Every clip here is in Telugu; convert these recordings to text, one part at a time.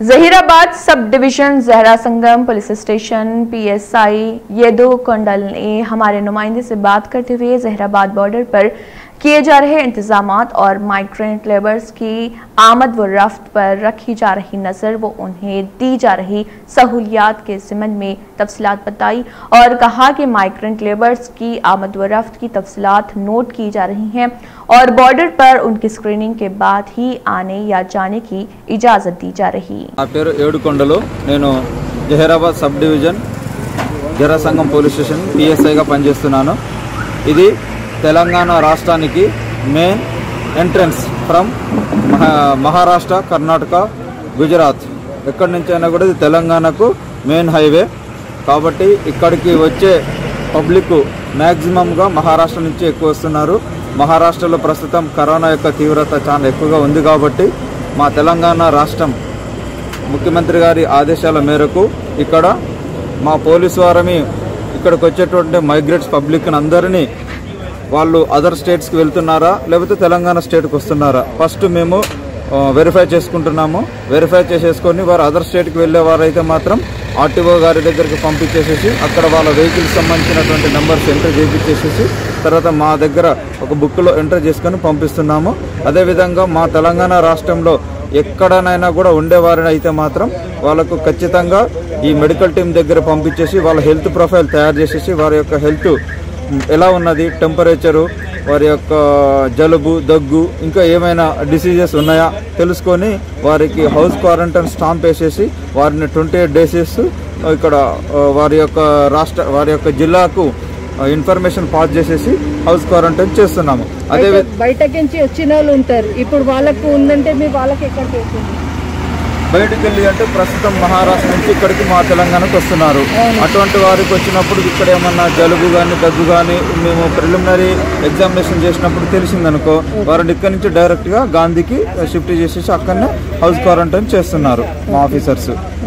Zaheerabad subdivision Jharasangam police station PSI Yedukondal ने हमारे नुमाइंदे से बात करते हुए जहीराबाद बॉर्डर पर किए जा रहे इंतजाम और माइग्रेंट लेबर्स की आमद व रफ्त पर रखी जा रही नज़र व उन्हें दी जा रही सहूलियात के संबंध में तफसीलात बताई और कहा कि माइग्रेंट लेबर्स की आमद व रफ्त की तफसीलात नोट की जा रही हैं और बॉर्डर पर उनकी स्क्रीनिंग के बाद ही आने या जाने की इजाज़त दी जा रही నా పేరు ఏడుకొండలు నేను జహీరాబాద్ సబ్ డివిజన్ జరా సంఘం పోలీస్ స్టేషన్ పిఎస్ఐగా పనిచేస్తున్నాను ఇది తెలంగాణ రాష్ట్రానికి మెయిన్ ఎంట్రన్స్ ఫ్రమ్ మహా మహారాష్ట్ర కర్ణాటక గుజరాత్ ఎక్కడి నుంచి అయినా కూడా ఇది తెలంగాణకు మెయిన్ హైవే కాబట్టి ఇక్కడికి వచ్చే పబ్లిక్ మ్యాక్సిమంగా మహారాష్ట్ర నుంచి ఎక్కువ వస్తున్నారు మహారాష్ట్రలో ప్రస్తుతం కరోనా యొక్క తీవ్రత చాలా ఎక్కువగా ఉంది కాబట్టి మా తెలంగాణ రాష్ట్రం ముఖ్యమంత్రి గారి ఆదేశాల మేరకు ఇక్కడ మా పోలీసు వారమి ఇక్కడికి వచ్చేటువంటి మైగ్రేట్స్ పబ్లిక్ అందరినీ వాళ్ళు అదర్ స్టేట్స్కి వెళ్తున్నారా లేకపోతే తెలంగాణ స్టేట్కి వస్తున్నారా ఫస్ట్ మేము వెరిఫై చేసుకుంటున్నాము వెరిఫై చేసేసుకొని వారు అదర్ స్టేట్కి వెళ్ళే వారైతే మాత్రం ఆర్టీఓ గారి దగ్గరికి పంపించేసేసి అక్కడ వాళ్ళ వెహికల్స్ సంబంధించినటువంటి నెంబర్స్ ఎంటర్ చేయించేసేసి తర్వాత మా దగ్గర ఒక బుక్లో ఎంటర్ చేసుకొని పంపిస్తున్నాము అదేవిధంగా మా తెలంగాణ రాష్ట్రంలో ఎక్కడనైనా కూడా ఉండేవారిని అయితే మాత్రం వాళ్ళకు ఖచ్చితంగా ఈ మెడికల్ టీం దగ్గర పంపించేసి వాళ్ళ హెల్త్ ప్రొఫైల్ తయారు చేసేసి వారి యొక్క హెల్త్ ఎలా ఉన్నది టెంపరేచరు వారి యొక్క జలుబు దగ్గు ఇంకా ఏమైనా డిసీజెస్ ఉన్నాయా తెలుసుకొని వారికి హౌస్ క్వారంటైన్ స్టాంప్ వేసేసి వారిని ట్వంటీ ఎయిట్ డేసెస్ ఇక్కడ ఆ, వారి యొక్క రాష్ట్ర వారి యొక్క జిల్లాకు ఇన్ఫర్మేషన్ పాస్ చేసేసి హౌస్ క్వారంటైన్ చేస్తున్నాము అదే వి- బయటకి నుంచి వచ్చిన వాళ్ళు ఉంటారు ఇప్పుడు వాళ్ళకు ఉందంటే మీ వాళ్ళకి ఎక్కడికి వెళ్తుంది బయటకు వెళ్ళి అంటే ప్రస్తుతం మహారాష్ట్ర నుంచి ఇక్కడికి మా తెలంగాణకు వస్తున్నారు అటువంటి వారికి వచ్చినప్పుడు ఇక్కడ ఏమన్నా జలుబు కానీ దగ్గు కానీ మేము ప్రిలిమినరీ ఎగ్జామినేషన్ చేసినప్పుడు తెలిసిందనుకో వారిని ఇక్కడి నుంచి డైరెక్ట్గా గాంధీకి షిఫ్ట్ చేసేసి అక్కడనే హౌస్ క్వారంటైన్ చేస్తున్నారు మా ఆఫీసర్స్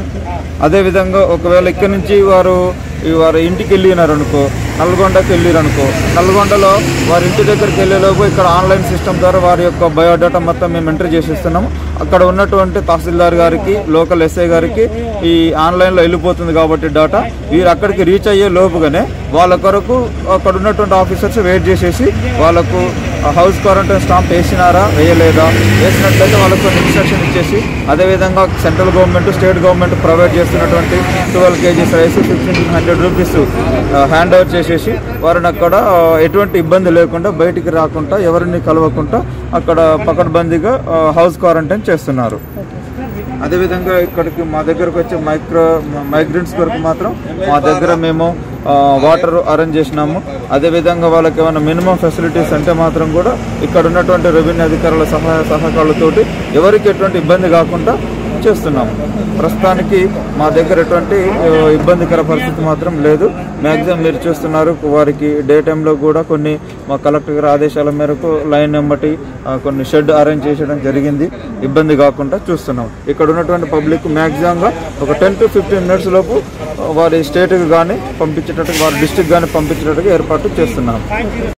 అదేవిధంగా ఒకవేళ ఇక్కడి నుంచి వారు ఈ వారి ఇంటికి వెళ్ళినారు అనుకో నల్గొండకి వెళ్ళారు అనుకో నల్గొండలో వారి ఇంటి దగ్గరికి వెళ్ళేలోపు ఇక్కడ ఆన్లైన్ సిస్టమ్ ద్వారా వారి యొక్క బయోడేటా మొత్తం మేము ఎంటర్ చేసేస్తున్నాము అక్కడ ఉన్నటువంటి తహసీల్దార్ గారికి లోకల్ ఎస్ఐ గారికి ఈ ఆన్లైన్లో వెళ్ళిపోతుంది కాబట్టి డేటా వీరు అక్కడికి రీచ్ అయ్యే లోపుగానే వాళ్ళ కొరకు అక్కడ ఉన్నటువంటి ఆఫీసర్స్ వెయిట్ చేసేసి వాళ్ళకు హౌస్ క్వారంటైన్ స్టాంప్ వేసినారా వేయలేదా వేసినట్లయితే వాళ్ళకు కొన్ని ఇన్స్ట్రక్షన్ ఇచ్చేసి అదేవిధంగా central government state government provide చేస్తున్నటువంటి twelve kgs rice fifteen hundred rupees hand over చేసేసి వారిని అక్కడ ఆ, ఎటువంటి ఇబ్బంది లేకుండా బయటికి రాకుండా ఎవరిని కలవకుండా అక్కడ పకడ్బందీగా ఆ, హౌస్ క్వారంటైన్ చేస్తున్నారు అదేవిధంగా ఇక్కడికి మా దగ్గరకు వచ్చే మైక్రో మైగ్రెంట్స్ కొరకు మాత్రం మా దగ్గర మేము ఆ, వాటర్ అరేంజ్ చేసినాము అదేవిధంగా వాళ్ళకి ఏమైనా మినిమం ఫెసిలిటీస్ అంటే మాత్రం కూడా ఇక్కడ ఉన్నటువంటి రెవెన్యూ అధికారుల సహాయ సహకారాలతోటి ఎవరికి ఎటువంటి ఇబ్బంది కాకుండా చేస్తున్నాము ప్రస్తుతానికి మా దగ్గర ఎటువంటి ఆ, ఇబ్బందికర పరిస్థితి మాత్రం లేదు మ్యాక్సిమం మీరు చూస్తున్నారు వారికి డే టైంలో కూడా కొన్ని మా కలెక్టర్ గారి ఆదేశాల మేరకు లైన్ నెంబటి ఆ, కొన్ని షెడ్ అరేంజ్ చేయడం జరిగింది ఇబ్బంది కాకుండా చూస్తున్నాం ఇక్కడ ఉన్నటువంటి పబ్లిక్ మ్యాక్సిమంగా ఒక టెన్ టు ఫిఫ్టీన్ మినిట్స్ లోపు ఆ, వారి స్టేట్కి కానీ పంపించేటట్టుగా వారి డిస్టిక్ కానీ పంపించేటట్టుగా ఏర్పాటు చేస్తున్నాం